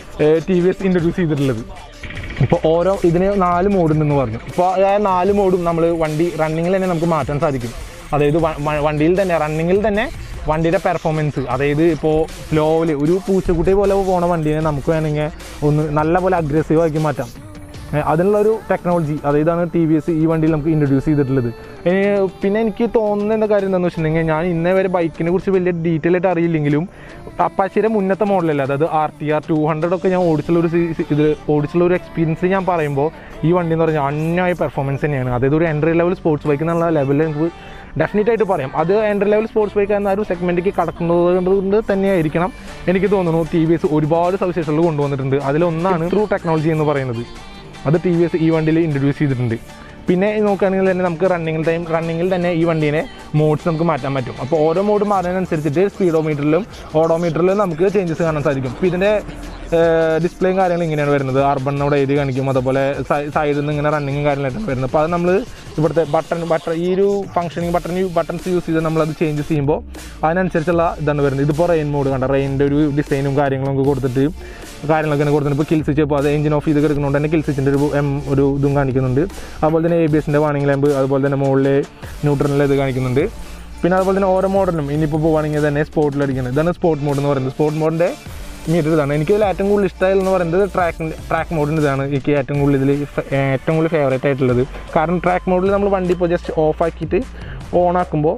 T V S introduce ചെയ്തിട്ടുള്ളത് ഇപ്പോൾ ഓരോ ഇതിന് നാല് മോഡുണ്ടെന്ന് പറഞ്ഞു ഇപ്പോൾ ആ നാല് മോഡും നമ്മൾ വണ്ടി റണ്ണിങ്ങിൽ തന്നെ നമുക്ക് മാറ്റാൻ സാധിക്കും അതായത് വ- വ- വണ്ടിയിൽ തന്നെ റണ്ണിങ്ങിൽ തന്നെ വണ്ടിയുടെ പെർഫോമൻസ് അതായത് ഇപ്പോൾ സ്ലോവിൽ ഒരു പൂച്ചക്കുട്ടി പോലെ പോണ വണ്ടീനെ നമുക്ക് വേണമെങ്കിൽ ഒന്ന് നല്ല പോലെ അഗ്രസീവ് ആക്കി മാറ്റാം ഏ, അതിനുള്ള ഒരു ടെക്നോളജി അതായതാണ് ടി വി എസ് ഈ വണ്ടിയിൽ നമുക്ക് ഇൻട്രൊഡ്യൂസ് ചെയ്തിട്ടുള്ളത് ഏ, പിന്നെ എനിക്ക് തോന്നുന്ന എന്താ കാര്യം എന്താണെന്ന് വെച്ചിട്ടുണ്ടെങ്കിൽ ഞാൻ ഇന്നേ വരെ ബൈക്കിനെ കുറിച്ച് വലിയ ഡീറ്റെയിൽ ആയിട്ട് അറിയില്ലെങ്കിലും അപ്പാച്ചിയുടെ മുന്നത്തെ മോഡലല്ല അതായത് R T R two hundred ഒക്കെ ഞാൻ ഓടിച്ചുള്ള ഒരു സി- സി- ഇത് ഓടിച്ചുള്ള ഒരു എക്സ്പീരിയൻസ് ഞാൻ പറയുമ്പോൾ ഈ വണ്ടി എന്ന് പറഞ്ഞാൽ അന്യായ പെർഫോമൻസ് തന്നെയാണ് അതായത് ഒരു എൻട്രി ലെവൽ സ്പോർട്സ് ബൈക്ക് എന്നുള്ള ലെവലിൽ എനിക്ക് ഡെഫിനറ്റ് ആയിട്ട് പറയാം അത് എൻട്രി ലെവൽ സ്പോർട്സ് ബൈക്ക് എന്ന ഒരു സെഗ്മെൻറ്റിലേക്ക് കടക്കുന്നത് കൊണ്ട് തന്നെയായിരിക്കണം എനിക്ക് തോന്നുന്നു ടി വി എസ് ഒരുപാട് സവിശേഷതകൾ കൊണ്ടുവന്നിട്ടുണ്ട് അതിലൊന്നാണ് ത്രൂ ടെക്നോളജി എന്ന് പറയുന്നത് അത് ടി വി എസ് ഈ വണ്ടിയിൽ ഇൻട്രൊഡ്യൂസ് ചെയ്തിട്ടുണ്ട് പിന്നെ നോക്കുകയാണെങ്കിൽ തന്നെ നമുക്ക് റണ്ണിങ്ങിൽ ടൈം റണ്ണിങ്ങിൽ തന്നെ ഈ വണ്ടീനെ മോഡ്സ് നമുക്ക് മാറ്റാൻ പറ്റും അപ്പോൾ ഓരോ മോഡ് മാറുന്നതിനനുസരിച്ചിട്ട് സ്പീഡോമീറ്ററിലും ഓഡോമീറ്ററിലും നമുക്ക് ചേഞ്ചസ് കാണാൻ സാധിക്കും ഇപ്പോൾ ഇതിൻ്റെ ഡിസ്പ്ലേയും കാര്യങ്ങളും ഇങ്ങനെയാണ് വരുന്നത് അർബണിനോട് എഴുതി കാണിക്കും അതുപോലെ സൈഡിൽ നിന്ന് ഇങ്ങനെ റണ്ണിങ്ങും കാര്യങ്ങളായിട്ടാണ് വരുന്നത് അപ്പോൾ അത് നമ്മൾ ഇവിടുത്തെ ബട്ടൺ ബട്ടൺ ഈ ഒരു ഫംഗ്ഷനിങ് ബട്ടൺ ബട്ടൺസ് യൂസ് ചെയ്ത് നമ്മളത് ചേഞ്ചസ് ചെയ്യുമ്പോൾ അതിനനുസരിച്ചുള്ള ഇതാണ് വരുന്നത് ഇതിപ്പോൾ റെയിൻ മോഡ് കണ്ട റെയിനിൻ്റെ ഒരു ഡിസൈനും കാര്യങ്ങളും ഒക്കെ കൊടുത്തിട്ട് കാര്യങ്ങളൊക്കെ തന്നെ കൊടുത്തിട്ടുണ്ട് ഇപ്പോൾ കിൽ സ്വിച്ച് ഇപ്പോൾ അത് എഞ്ചിൻ ഓഫ് ചെയ്ത് കിടക്കുന്നതുകൊണ്ട് തന്നെ കിൽ സ്വിച്ചിൻ്റെ ഒരു എം ഒരു ഇതും കാണിക്കുന്നുണ്ട് അതുപോലെ തന്നെ എ ബി എസിൻ്റെ വാണിംഗ് ലാമ്പ് അതുപോലെ തന്നെ മുകളിൽ ന്യൂട്രലിലെ ഇത് കാണിക്കുന്നുണ്ട് പിന്നെ അതുപോലെ തന്നെ ഓരോ മോഡലും ഇനിയിപ്പോൾ പോവുകയാണെങ്കിൽ തന്നെ സ്പോർട്ടിൽ അടിക്കുന്നത് ഇതാണ് സ്പോർട്ട് മോഡ് എന്ന് പറയുന്നത് സ്പോർട്ട് മോഡിൻ്റെ മീറ്റർ ഇതാണ് എനിക്ക് ഇതിൽ ഏറ്റവും കൂടുതൽ ഇഷ്ടമായത് എന്ന് പറയുന്നത് ട്രാക്കിൻ്റെ ട്രാക്ക് മോഡിൻ്റെ ഇതാണ് എനിക്ക് ഏറ്റവും കൂടുതൽ ഇതിൽ ഏറ്റവും കൂടുതൽ ഫേവറേറ്റ് ആയിട്ടുള്ളത് കാരണം ട്രാക്ക് മോഡിൽ നമ്മൾ വണ്ടി ഇപ്പോൾ ജസ്റ്റ് ഓഫ് ആക്കിയിട്ട് ഓൺ ആക്കുമ്പോൾ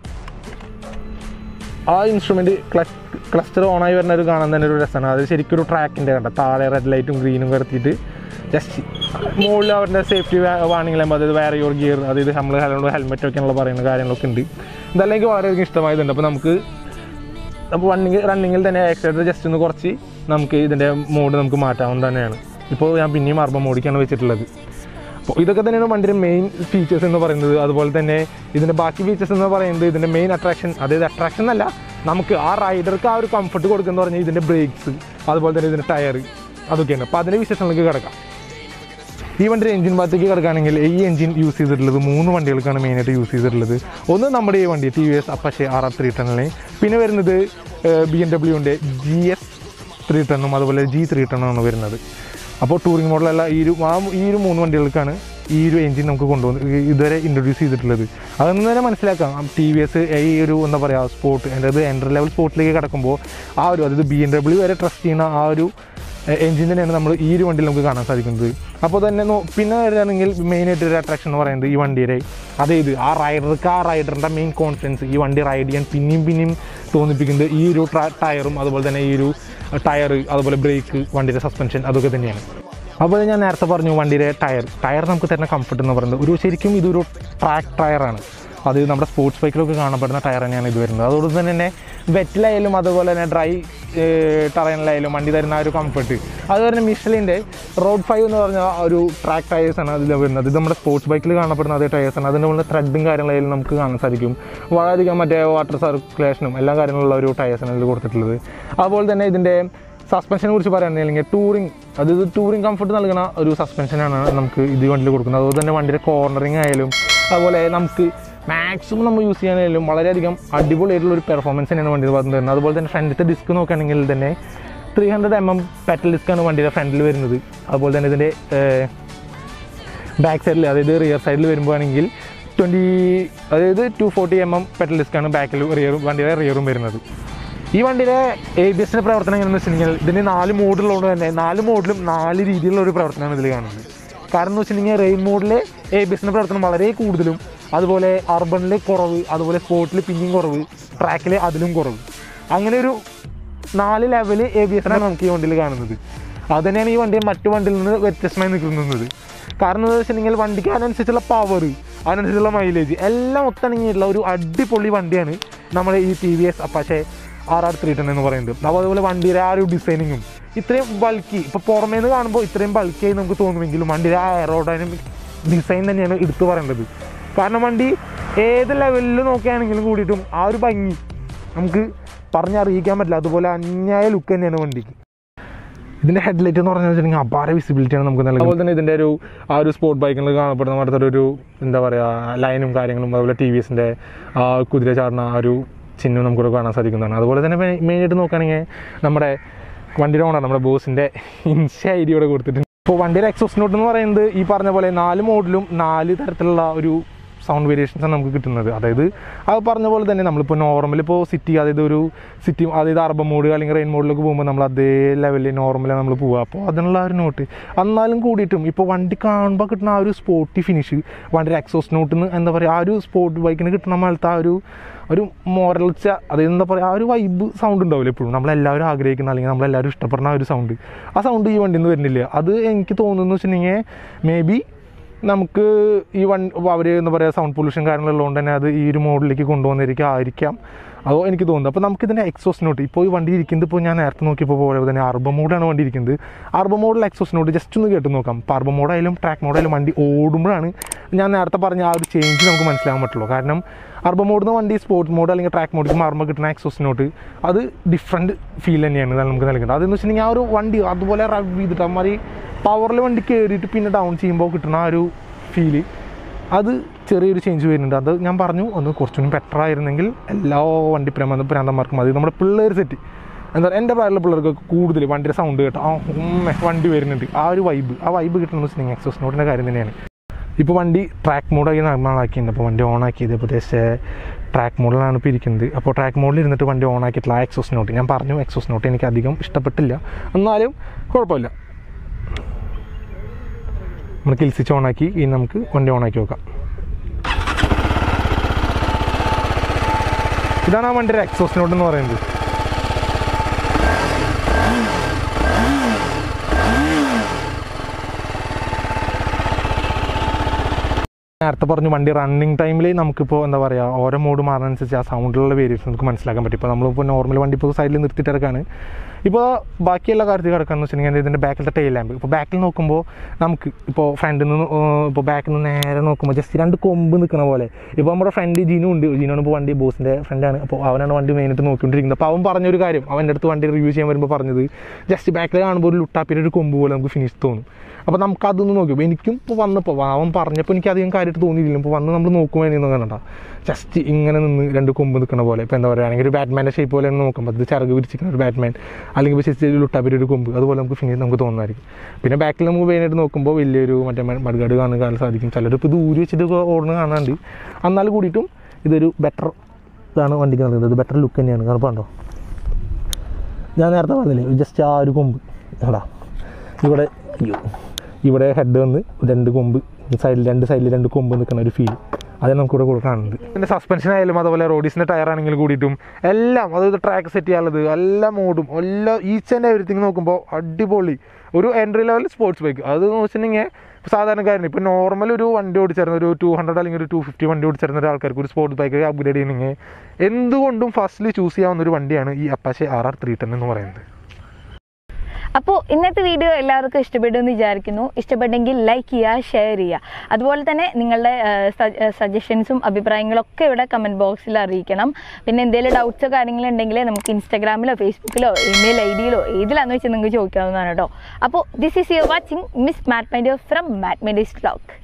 ആ ഇൻസ്ട്രുമെൻറ്റ് ക്ലസ്റ്റർ ഓണായി വരുന്ന ഒരു കാണാൻ തന്നെ ഒരു രസമാണ് അത് ശരിക്കും ഒരു ട്രാക്കിൻ്റെ കണ്ട താഴെ റെഡ് ലൈറ്റും ഗ്രീനും കടത്തിയിട്ട് ജസ്റ്റ് മുകളിൽ അവരുടെ സേഫ്റ്റി വാണിംഗ് ലൈമ്പ് അതായത് വേറെ യോർ ഗിയർ അതായത് നമ്മൾ ഹെൽമെറ്റ് ഒക്കെ എന്നുള്ള പറയുന്ന കാര്യങ്ങളൊക്കെ ഉണ്ട് ഇതെല്ലാം എനിക്ക് വളരെയധികം ഇഷ്ടമായതുണ്ട് അപ്പോൾ നമുക്ക് അപ്പോൾ റണ്ണിങ് റണ്ണിങ്ങിൽ തന്നെ ആക്സിലേറ്റർ ജസ്റ്റ് ഒന്ന് കുറച്ച് നമുക്ക് ഇതിൻ്റെ മോഡ് നമുക്ക് മാറ്റാവുന്ന തന്നെയാണ് ഇപ്പോൾ ഞാൻ പിന്നെയും അർബ മോഡിക്കാണ് വെച്ചിട്ടുള്ളത് അപ്പോൾ ഇതൊക്കെ തന്നെയാണ് വണ്ടിയുടെ മെയിൻ ഫീച്ചേഴ്സ് എന്ന് പറയുന്നത് അതുപോലെ തന്നെ ഇതിൻ്റെ ബാക്കി ഫീച്ചേഴ്സ് എന്ന് പറയുന്നത് ഇതിൻ്റെ മെയിൻ അട്രാക്ഷൻ അതായത് അട്രാക്ഷൻ എന്നല്ല നമുക്ക് ആ റൈഡർക്ക് ആ ഒരു കംഫർട്ട് കൊടുക്കുന്ന പറഞ്ഞാൽ ഇതിൻ്റെ ബ്രേക്സ് അതുപോലെ തന്നെ ഇതിൻ്റെ ടയർ അതൊക്കെയാണ് അപ്പോൾ അതിൻ്റെ വിശേഷങ്ങളിലേക്ക് കിടക്കാം ഈ വണ്ടിയുടെ എഞ്ചിൻ ഭാഗത്തേക്ക് കിടക്കുകയാണെങ്കിൽ ഈ എഞ്ചിൻ യൂസ് ചെയ്തിട്ടുള്ളത് മൂന്ന് വണ്ടികൾക്കാണ് മെയിനായിട്ട് യൂസ് ചെയ്തിട്ടുള്ളത് ഒന്ന് നമ്മുടെ ഈ വണ്ടി T V S Apache R R three ടെണ്ണിനെ പിന്നെ വരുന്നത് ബി എം ഡബ്ല്യുവിൻ്റെ ജി എസ് ത്രീ ടെണ്ണും അതുപോലെ ജി ത്രീ ടെണ്ണുമാണ് വരുന്നത് അപ്പോൾ ടൂറിംഗ് മോഡലല്ല ഈ ഒരു ആ ഈ ഒരു മൂന്ന് വണ്ടികൾക്കാണ് ഈ ഒരു എഞ്ചിൻ നമുക്ക് കൊണ്ടുവന്ന് ഇതുവരെ ഇൻട്രൊഡ്യൂസ് ചെയ്തിട്ടുള്ളത് അതൊന്നും തന്നെ മനസ്സിലാക്കാം ടി വി എസ് ഈ ഒരു എന്താ പറയുക സ്പോർട്ട് അതായത് എൻ്റർ ലെവൽ സ്പോർട്ടിലേക്ക് കിടക്കുമ്പോൾ ആ ഒരു അതായത് ബി എം ഡബ്ല്യു വരെ ട്രസ്റ്റ് ചെയ്യുന്ന ആ ഒരു എഞ്ചിൻ തന്നെയാണ് നമ്മൾ ഈ ഒരു വണ്ടിയിൽ നമുക്ക് കാണാൻ സാധിക്കുന്നത് അപ്പോൾ തന്നെ നോ- പിന്നെ വരികയാണെങ്കിൽ മെയിനായിട്ട് ഒരു അട്രാക്ഷൻ എന്ന് പറയുന്നത് ഈ വണ്ടിയുടെ അതായത് ആ റൈഡർക്ക് ആ റൈഡറിൻ്റെ മെയിൻ കോൺഫിഡൻസ് ഈ വണ്ടി റൈഡ് ചെയ്യാൻ പിന്നെയും പിന്നെയും തോന്നിപ്പിക്കുന്നത് ഈ ഒരു ട്ര- ടയറും അതുപോലെ തന്നെ ഈ ഒരു ടയർ അതുപോലെ ബ്രേക്ക് വണ്ടിയുടെ സസ്പെൻഷൻ അതൊക്കെ തന്നെയാണ് അപ്പോൾ ഞാൻ നേരത്തെ പറഞ്ഞു വണ്ടിയുടെ ടയർ ടയർ നമുക്ക് തരുന്ന കംഫർട്ട് എന്ന് പറയുന്നത് ഒരു ശരിക്കും ഇതൊരു ട്രാക്ക് ടയറാണ് അത് നമ്മുടെ സ്പോർട്സ് ബൈക്കിലൊക്കെ കാണപ്പെടുന്ന ടയർ തന്നെയാണ് ഇത് വരുന്നത് അതുകൊണ്ട് തന്നെ വെറ്റിലായാലും അതുപോലെ തന്നെ ഡ്രൈ ടറൈനിലായാലും വണ്ടി തരുന്ന ആ ഒരു കംഫർട്ട് അതുപോലെ തന്നെ മിഷലിൻ്റെ റോഡ് ഫൈവ് എന്ന് പറഞ്ഞ ആ ഒരു ട്രാക്ക് ടയേഴ്സാണ് അതിൽ വരുന്നത് ഇത് നമ്മുടെ സ്പോർട്സ് ബൈക്കിൽ കാണപ്പെടുന്ന അതേ ടയേഴ്സാണ് അതിൻ്റെ ഉള്ള ത്രെഡും കാര്യങ്ങളായാലും നമുക്ക് കാണാൻ സാധിക്കും വളരെയധികം മറ്റേ വാട്ടർ സർക്കുലേഷനും എല്ലാ കാര്യങ്ങളുള്ള ഒരു ടയേഴ്സാണ് ഇതിൽ കൊടുത്തിട്ടുള്ളത് അതുപോലെ തന്നെ ഇതിൻ്റെ സസ്പെൻഷനെ കുറിച്ച് പറയുകയാണെങ്കിൽ ടൂറിങ് അതായത് ടൂറിങ് കംഫർട്ട് നൽകുന്ന ഒരു സസ്പെൻഷനാണ് നമുക്ക് ഇത് വണ്ടിയിൽ കൊടുക്കുന്നത് അതുപോലെ തന്നെ വണ്ടിയുടെ കോർണറിങ് ആയാലും അതുപോലെ നമുക്ക് മാക്സിമം നമ്മൾ യൂസ് ചെയ്യാനായാലും വളരെയധികം അടിപൊളിയായിട്ടുള്ള ഒരു പെർഫോമൻസ് തന്നെയാണ് വണ്ടിയുടെ ഭാഗത്ത് തരുന്നത് അതുപോലെ തന്നെ ഫ്രണ്ടിലത്തെ ഡിസ്ക് നോക്കുകയാണെങ്കിൽ തന്നെ three hundred M M petal ഡിസ്ക്കാണ് വണ്ടിയുടെ ഫ്രണ്ടിൽ വരുന്നത് അതുപോലെ തന്നെ ഇതിൻ്റെ ബാക്ക് സൈഡിൽ അതായത് റിയർ സൈഡിൽ വരുമ്പോഴാണെങ്കിൽ ട്വൻറ്റി അതായത് two forty M M petal ഡിസ്ക്കാണ് ബാക്കിൽ റിയറും വണ്ടിയുടെ റിയറും വരുന്നത് ഈ വണ്ടിയുടെ എ ബി എസിൻ്റെ പ്രവർത്തനം എങ്ങനെയെന്ന് വെച്ചിട്ടുണ്ടെങ്കിൽ ഇതിന് നാല് മോഡുള്ളതുകൊണ്ട് തന്നെ നാല് മോഡിലും നാല് രീതിയിലുള്ള ഒരു പ്രവർത്തനമാണ് ഇതിൽ കാണുന്നത് കാരണം എന്ന് വെച്ചിട്ടുണ്ടെങ്കിൽ റെയിൻ മോഡിൽ എ ബി എസിൻ്റെ പ്രവർത്തനം വളരെ കൂടുതലും അതുപോലെ അർബണിൽ കുറവ് അതുപോലെ സ്പോർട്ടിൽ പിന്നെയും കുറവ് ട്രാക്കിൽ അതിലും കുറവ് അങ്ങനെ ഒരു നാല് ലെവല് എ ബി എസിനാണ് നമുക്ക് ഈ വണ്ടിയിൽ കാണുന്നത് അത് തന്നെയാണ് ഈ വണ്ടിയെ മറ്റു വണ്ടിയിൽ നിന്ന് വ്യത്യസ്തമായി നിൽക്കുന്നത് കാരണം എന്താ വെച്ചിട്ടുണ്ടെങ്കിൽ വണ്ടിക്ക് അതിനനുസരിച്ചുള്ള പവർ അതിനനുസരിച്ചുള്ള മൈലേജ് എല്ലാം ഒത്തിണങ്ങിയിട്ടുള്ള ഒരു അടിപൊളി വണ്ടിയാണ് നമ്മുടെ ഈ T V S Apache R R three ten എന്ന് പറയുന്നത് അപ്പോൾ അതുപോലെ വണ്ടിയുടെ ആ ഒരു ഡിസൈനിങ്ങും ഇത്രയും ബൾക്കി ഇപ്പോൾ പുറമേ നിന്ന് കാണുമ്പോൾ ഇത്രയും ബൾക്കിയായി നമുക്ക് തോന്നുമെങ്കിലും വണ്ടിയുടെ ആ എയറോഡൈനമിക് ഡിസൈൻ തന്നെയാണ് എടുത്തു പറയേണ്ടത് കാരണം വണ്ടി ഏത് ലെവലിൽ നോക്കുകയാണെങ്കിലും കൂടിയിട്ടും ആ ഒരു ഭംഗി നമുക്ക് പറഞ്ഞറിയിക്കാൻ പറ്റില്ല അതുപോലെ അന്യായ ലുക്ക് തന്നെയാണ് വണ്ടിക്ക് ഇതിൻ്റെ ഹെഡ്ലൈറ്റ് എന്ന് പറഞ്ഞു വെച്ചിട്ടുണ്ടെങ്കിൽ അപാര വിസിബിലിറ്റിയാണ് നമുക്ക് നൽകുന്നത് അതുപോലെ തന്നെ ഇതിൻ്റെ ഒരു ആ ഒരു സ്പോർട്ട് ബൈക്കിൽ കാണപ്പെടുന്ന പോലത്തെ ഒരു എന്താ പറയുക ലൈനും കാര്യങ്ങളും അതുപോലെ ടി വി എസിൻ്റെ ആ കുതിര ചാടുന്ന ആ ഒരു ചിഹ്നം നമുക്കിവിടെ കാണാൻ സാധിക്കുന്നതാണ് അതുപോലെ തന്നെ മെയിനായിട്ട് നോക്കുകയാണെങ്കിൽ നമ്മുടെ വണ്ടിയുടെ ഓണർ നമ്മുടെ ബോസിൻ്റെ ഇൻസ്റ്റ ഐ ഡി ഇവിടെ കൊടുത്തിട്ടുണ്ട് ഇപ്പോൾ വണ്ടിയുടെ എക്സോസ് നോട്ട് എന്ന് പറയുന്നത് ഈ പറഞ്ഞ പോലെ നാല് മോഡലും നാല് തരത്തിലുള്ള ഒരു സൗണ്ട് വേരിയേഷൻസ് ആണ് നമുക്ക് കിട്ടുന്നത് അതായത് അത് പറഞ്ഞ പോലെ തന്നെ നമ്മളിപ്പോൾ നോർമൽ ഇപ്പോൾ സിറ്റി അതായത് ഒരു സിറ്റി അതായത് അർബൻ മോഡ് അല്ലെങ്കിൽ റെയിൻ മോഡിലൊക്കെ പോകുമ്പോൾ നമ്മൾ അതേ ലെവലിൽ നോർമലാണ് നമ്മൾ പോവുക അപ്പോൾ അതിനുള്ള ആ ഒരു നോട്ട് എന്നാലും കൂടിയിട്ടും ഇപ്പോൾ വണ്ടി കാണുമ്പോൾ കിട്ടുന്ന ആ ഒരു സ്പോർട്ടി ഫിനിഷ് വണ്ടിയുടെ എക്സോസ് നോട്ടിൽ നിന്ന് എന്താ പറയുക ആ ഒരു സ്പോർട്ട് ബൈക്കിന് കിട്ടുന്ന പോലത്തെ ആ ഒരു ഒരു മോറൽച്ച അതായത് എന്താ പറയുക ആ ഒരു വൈബ് സൗണ്ട് ഉണ്ടാവില്ല എപ്പോഴും നമ്മളെല്ലാവരും ആഗ്രഹിക്കുന്ന അല്ലെങ്കിൽ നമ്മളെല്ലാവരും ഇഷ്ടപ്പെടുന്ന ആ ഒരു സൗണ്ട് ആ സൗണ്ട് ഈ വണ്ടിയിൽ നിന്ന് വരുന്നില്ല അത് എനിക്ക് തോന്നുന്നു വെച്ചിട്ടുണ്ടെങ്കിൽ മേ ബി നമുക്ക് ഈ വൺ അവർ എന്താ പറയുക സൗണ്ട് പൊല്യൂഷൻ കാര്യങ്ങളുള്ളതുകൊണ്ട് തന്നെ അത് ഈ ഒരു മോഡിലേക്ക് കൊണ്ടുവന്നിരിക്കുക ആയിരിക്കാം അതോ എനിക്ക് തോന്നുന്നത് അപ്പോൾ നമുക്ക് ഇതിൻ്റെ എക്സോസ് നോട്ട് ഇപ്പോൾ ഈ വണ്ടി ഇരിക്കുന്നത് ഇപ്പോൾ ഞാൻ നേരത്തെ നോക്കിയപ്പോൾ പോലെ തന്നെ അർബ മോഡാണ് വണ്ടി ഇരിക്കുന്നത് അർബ മോഡിൽ എക്സോസ് നോട്ട് ജസ്റ്റ് ഒന്ന് കേട്ട് നോക്കാം ഇപ്പോൾ അർബ മോഡായാലും ട്രാക്ക് മോഡായാലും വണ്ടി ഓടുമ്പോഴാണ് ഞാൻ നേരത്തെ പറഞ്ഞ ആ ഒരു ചേഞ്ച് നമുക്ക് മനസ്സിലാകാൻ പറ്റുള്ളൂ കാരണം അർബ മോഡിൽ നിന്ന് വണ്ടി സ്പോർട്സ് മോഡ് അല്ലെങ്കിൽ ട്രാക്ക് മോഡിൽ മാറുമ്പോൾ കിട്ടുന്ന എക്സോസ് നോട്ട് അത് ഡിഫറെൻറ്റ് ഫീൽ തന്നെയാണ് ഇത് നമുക്ക് നൽകുന്നത് അതെന്ന് വെച്ചിട്ടുണ്ടെങ്കിൽ ആ ഒരു വണ്ടി അതുപോലെ റവ് ചെയ്തിട്ട് അമ്മാതിരി പവറിൽ വണ്ടി കയറിയിട്ട് പിന്നെ ഡൗൺ ചെയ്യുമ്പോൾ കിട്ടുന്ന ആ ഒരു ഫീല് അത് ചെറിയൊരു ചേഞ്ച് വരുന്നുണ്ട് അത് ഞാൻ പറഞ്ഞു ഒന്ന് കുറച്ചുകൂടി ബെറ്റർ ആയിരുന്നെങ്കിൽ എല്ലാ വണ്ടി പ്രേമ പ്രാന്തന്മാർക്കും അത് നമ്മുടെ പിള്ളേർ സെറ്റ് എന്താ പറയുക എൻ്റെ പ്രായമുള്ള പിള്ളേർക്ക് കൂടുതൽ വണ്ടിയുടെ സൗണ്ട് കേട്ടോ ആ ഉമ്മ വണ്ടി വരുന്നുണ്ട് ആ ഒരു വൈബ് ആ വൈബ് കിട്ടണമെന്ന് വെച്ചിട്ടുണ്ടെങ്കിൽ എക്സോസ് നോട്ടിൻ്റെ കാര്യം തന്നെയാണ് ഇപ്പോൾ വണ്ടി ട്രാക്ക് മോഡായി നിർമ്മാണമാക്കിയിട്ടുണ്ട് അപ്പോൾ വണ്ടി ഓൺ ആക്കിയത് ഇപ്പോൾ ഉദ്ദേശിച്ച ട്രാക്ക് മോഡിലാണ് ഇപ്പോൾ ഇരിക്കുന്നത് അപ്പോൾ ട്രാക്ക് മോഡിൽ ഇരുന്നിട്ട് വണ്ടി ഓൺ ആക്കിയിട്ടുള്ള ആ എക്സോസ് നോട്ട് ഞാൻ പറഞ്ഞു എക്സോസ് നോട്ട് എനിക്ക് അധികം ഇഷ്ടപ്പെട്ടില്ല എന്നാലും കുഴപ്പമില്ല നമ്മൾ കിൽ സ്വിച്ച് ഓൺ ആക്കി ഇനി നമുക്ക് വണ്ടി ഓൺ ആക്കി നോക്കാം ഇതാണ് ആ വണ്ടിയുടെ എക്സോസ് നോട്ട് എന്ന് പറയുന്നത് നേരത്തെ പറഞ്ഞു വണ്ടി റണ്ണിങ് ടൈമിൽ നമുക്കിപ്പോൾ എന്താ പറയുക ഓരോ മോഡ് മാറുന്നതനുസരിച്ച് ആ സൗണ്ടിലുള്ള വേരിയേഷൻ നമുക്ക് മനസ്സിലാക്കാൻ പറ്റും ഇപ്പോൾ നമ്മളിപ്പോൾ നോർമൽ വണ്ടി ഇപ്പോൾ സൈഡിൽ നിർത്തിയിട്ട് ഇറക്കാണ് ഇപ്പോൾ ബാക്കിയുള്ള കാര്യത്തിൽ കിടക്കാന്ന് വെച്ചിട്ടുണ്ടെങ്കിൽ ഇതിൻ്റെ ബാക്കിലത്തെ ടൈൽ ലാമ്പ് ഇപ്പോൾ ബാക്കിൽ നോക്കുമ്പോൾ നമുക്ക് ഇപ്പോൾ ഫ്രണ്ടിൽ നിന്ന് ഇപ്പോൾ ബാക്കിൽ നിന്ന് നേരെ നോക്കുമ്പോൾ ജസ്റ്റ് രണ്ട് കൊമ്പ് നിൽക്കുന്ന പോലെ ഇപ്പോൾ നമ്മുടെ ഫ്രണ്ട് ജിനു ഉണ്ട് ജിനുവാണ് ഇപ്പോൾ വണ്ടി ബോസിൻ്റെ ഫ്രണ്ടാണ് അപ്പോൾ അവനാണ് വണ്ടി മെയിനായിട്ട് നോക്കിക്കൊണ്ടിരിക്കുന്നത് അപ്പോൾ അവൻ പറഞ്ഞൊരു കാര്യം അവൻ്റെ അടുത്ത് വണ്ടി റിവ്യൂ ചെയ്യാൻ വരുമ്പോൾ പറഞ്ഞത് ജസ്റ്റ് ബാക്കിൽ കാണുമ്പോൾ ഒരു ലുട്ടാപ്പിൻ്റെ ഒരു കൊമ്പ് പോലെ നമുക്ക് ഫിനിഷ് തോന്നും അപ്പോൾ നമുക്ക് അതൊന്ന് നോക്കിയപ്പോൾ എനിക്കും ഇപ്പോൾ വന്നപ്പോൾ അവൻ പറഞ്ഞപ്പോൾ എനിക്ക് അധികം കാര്യമായിട്ട് തോന്നിയില്ല ഇപ്പോൾ വന്ന് നമ്മൾ നോക്കുമ്പോൾ ഇനി കണ്ട ജസ്റ്റ് ഇങ്ങനെ നിന്ന് രണ്ട് കൊമ്പ് നിൽക്കുന്ന പോലെ ഇപ്പോൾ എന്താ പറയുക അല്ലെങ്കിൽ ഒരു ബാറ്റ്മാൻ്റെ ഷേപ്പ് പോലെ നോക്കുമ്പോൾ അത് ചിറക് വിരിച്ചിരിക്കുന്ന ഒരു ബാറ്റ്മാൻ അല്ലെങ്കിൽ ഇപ്പോൾ ജസ്റ്റ് ലുട്ടാപ്പിൻ്റെ ഒരു കൊമ്പ് അതുപോലെ നമുക്ക് ഫിനിഷ് നമുക്ക് തോന്നുന്നതായിരിക്കും പിന്നെ ബാക്കിൽ നമുക്ക് മെയിനായിട്ട് നോക്കുമ്പോൾ വലിയൊരു മറ്റേ മഡ്ഗാർഡ് കാണാൻ കാണാൻ സാധിക്കും ചിലർ ഇപ്പോൾ ദൂരെ വെച്ചിട്ട് ഓടുന്ന കാണാനുണ്ട് എന്നാൽ കൂടിയിട്ടും ഇതൊരു ബെറ്റർ ഇതാണ് വണ്ടിക്ക് നൽകുന്നത് ഇത് ബെറ്റർ ലുക്ക് തന്നെയാണ് കാരണം കണ്ടോ ഞാൻ നേരത്തെ പറഞ്ഞില്ലേ ജസ്റ്റ് ആ ഒരു കൊമ്പ് എടാ ഇവിടെ അയ്യോ ഇവിടെ ഹെഡ് വന്ന് രണ്ട് കൊമ്പ് സൈഡിൽ രണ്ട് സൈഡിൽ രണ്ട് കൊമ്പ് നിൽക്കുന്ന ഒരു ഫീൽ അതാണ് നമുക്കിവിടെ കൂടെ കാണുന്നത് പിന്നെ സസ്പെൻഷൻ ആയാലും അതുപോലെ റോഡീസിൻ്റെ ടയർ ആണെങ്കിൽ കൂടിയിട്ടും എല്ലാം അതായത് ട്രാക്ക് സെറ്റ് ചെയ്യാനുള്ളത് എല്ലാ മോഡും എല്ലാ ഈച്ച് ആൻഡ് എവറിത്തിങ് നോക്കുമ്പോൾ അടിപൊളി ഒരു എൻട്രി ലെവൽ സ്പോർട്സ് ബൈക്ക് അത് എന്ന് വെച്ചിട്ടുണ്ടെങ്കിൽ സാധാരണക്കാരന് ഇപ്പോൾ നോർമൽ ഒരു വണ്ടി ഓടിച്ചിരുന്ന ഒരു ടു ഹൺഡ്രഡ് അല്ലെങ്കിൽ ഒരു ടു ഫിഫ്റ്റി വണ്ടി ഓടിച്ചിരുന്ന ഒരാൾക്കാർക്ക് ഒരു സ്പോർട്സ് ബൈക്ക് അപ്ഗ്രേഡ് ചെയ്യണമെങ്കിൽ എന്തുകൊണ്ടും ഫസ്റ്റിൽ ചൂസ് ചെയ്യാവുന്ന ഒരു വണ്ടിയാണ് ഈ Apache R R three ten എന്ന് പറയുന്നത് അപ്പോൾ ഇന്നത്തെ വീഡിയോ എല്ലാവർക്കും ഇഷ്ടപ്പെട്ടു എന്ന് വിചാരിക്കുന്നു ഇഷ്ടപ്പെട്ടെങ്കിൽ ലൈക്ക് ചെയ്യുക ഷെയർ ചെയ്യുക അതുപോലെ തന്നെ നിങ്ങളുടെ സജഷൻസും അഭിപ്രായങ്ങളൊക്കെ ഇവിടെ കമൻറ്റ് ബോക്സിൽ അറിയിക്കണം പിന്നെ എന്തെങ്കിലും ഡൗട്ട്സോ കാര്യങ്ങളോ ഉണ്ടെങ്കിൽ നമുക്ക് ഇൻസ്റ്റാഗ്രാമിലോ ഫേസ്ബുക്കിലോ ഇമെയിൽ ഐ ഡിയിലോ ഏതിലാണെന്ന് വെച്ചാൽ നിങ്ങൾക്ക് ചോദിക്കാവുന്നതാണ് കേട്ടോ അപ്പോൾ this is your watching miss Matt Mind from Matt Mind vlog